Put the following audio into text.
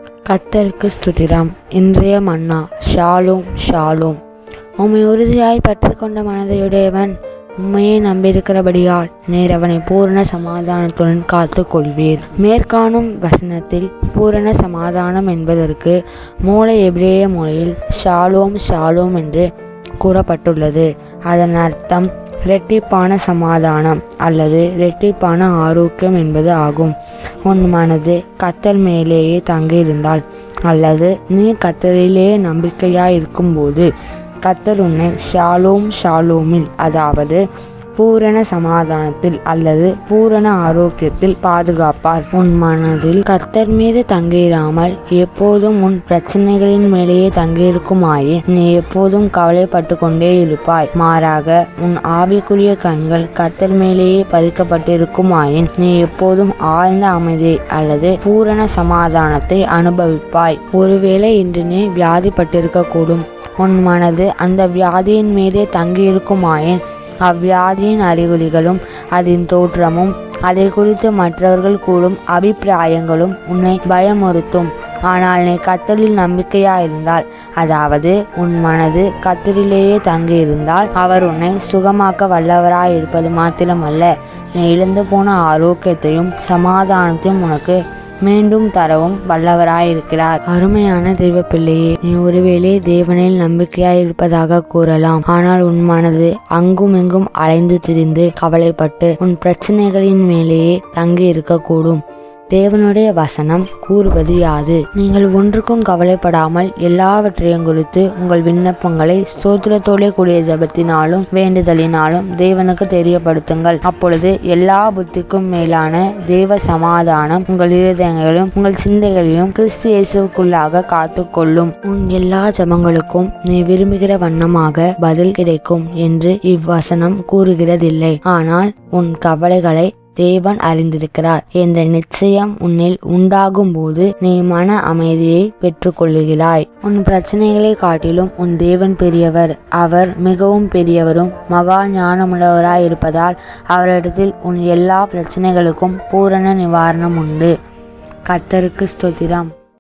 கத்தருக்கு ஸ்துதிரம் இன்றைய மன்னா Shalom Shalom உம்மை உறுதியாய் பற்றி கொண்ட மனதையுடையவன் உம்மையே நம்பியிருக்கிறபடியால் நேர் அவனை பூரண சமாதானத்துடன் காத்து கொள்வீர் மேற்காணும் வசனத்தில் பூரண சமாதானம் என்பதற்கு மூல எபிரேய மொழியில் ஷாலோம் ஷாலோம் என்று கூறப்பட்டுள்ளது அதன் அர்த்தம் இரட்டிப்பான சமாதானம் அல்லது இரட்டிப்பான ஆரோக்கியம் என்பது ஆகும் உன் மனது கத்தர் மேலேயே தங்கியிருந்தால் அல்லது நீ கத்தரிலே நம்பிக்கையாய் இருக்கும்போது கத்தர் உன்னை ஷாலோம் ஷாலோமில் அதாவது பூரண சமாதானத்தில் அல்லது பூரண ஆரோக்கியத்தில் பாதுகாப்பார் உன் மனதில் கத்தர் மீது தங்கியிராமல் எப்போதும் உன் பிரச்சனைகளின் மேலேயே தங்கியிருக்குமாயின் நீ எப்போதும் கவலைப்பட்டு கொண்டே இருப்பாய் மாறாக உன் ஆவிக்குரிய கண்கள் கத்தர் மேலேயே பதிக்கப்பட்டிருக்குமாயின் நீ எப்போதும் ஆழ்ந்த அமைதி அல்லது பூரண சமாதானத்தை அனுபவிப்பாய் ஒருவேளை இன்று நீ வியாதிப்பட்டிருக்கக்கூடும் உன் மனது அந்த வியாதியின் மீதே தங்கியிருக்குமாயின் அவ்வியாதியின் அறிகுறிகளும் அதன் தோற்றமும் அதை குறித்து மற்றவர்கள் கூறும் அபிப்பிராயங்களும் உன்னை பயமுறுத்தும் ஆனால் நீ கத்தரில் நம்பிக்கையாயிருந்தால் அதாவது உன் மனது கத்தரிலேயே தங்கியிருந்தால் அவர் உன்னை சுகமாக்க வல்லவராயிருப்பது மாத்திரமல்ல நீ இழந்து போன ஆரோக்கியத்தையும் சமாதானத்தையும் உனக்கு மீண்டும் தரவும் வல்லவராயிருக்கிறார் அருமையான தெய்வ பிள்ளையே நீ ஒருவேளை தேவனில் நம்பிக்கையாய் இருப்பதாக கூறலாம் ஆனால் உன் மனது அங்கும் இங்கும் அலைந்து திரிந்து கவலைப்பட்டு உன் பிரச்சனைகளின் மேலேயே தங்கி இருக்கக்கூடும் தேவனுடைய வசனம் கூறுவது யாது நீங்கள் ஒன்றுக்கும் கவலைப்படாமல் எல்லாவற்றையும் குறித்து உங்கள் விண்ணப்பங்களை சோத்திரத்தோடே கூடிய ஜபத்தினாலும் வேண்டுதலினாலும் தேவனுக்கு தெரியப்படுத்துங்கள் அப்பொழுது எல்லா புத்திக்கும் மேலான தேவ சமாதானம் உங்கள் இருதயங்களிலும் உங்கள் சிந்தைகளிலும் கிறிஸ்து இயேசுக்குள்ளாக காத்துக்கொள்ளும் உன் எல்லா ஜபங்களுக்கும் நீ விரும்புகிற வண்ணமாக பதில் கிடைக்கும் என்று இவ்வசனம் கூறுகிறதில்லை ஆனால் உன் கவலைகளை தேவன் அறிந்திருக்கிறார் என்ற நிச்சயம் உன்னில் உண்டாகும் போது நீ மன அமைதியை பெற்றுக்கொள்ளுகிறாய் உன் பிரச்சனைகளை காட்டிலும் உன் தேவன் பெரியவர் அவர் மிகவும் பெரியவரும் மகா ஞானமுள்ளவராய் இருப்பதால் அவரிடத்தில் உன் எல்லா பிரச்சனைகளுக்கும் பூரண நிவாரணம் உண்டு கத்தருக்கு ஸ்தோத்திரம்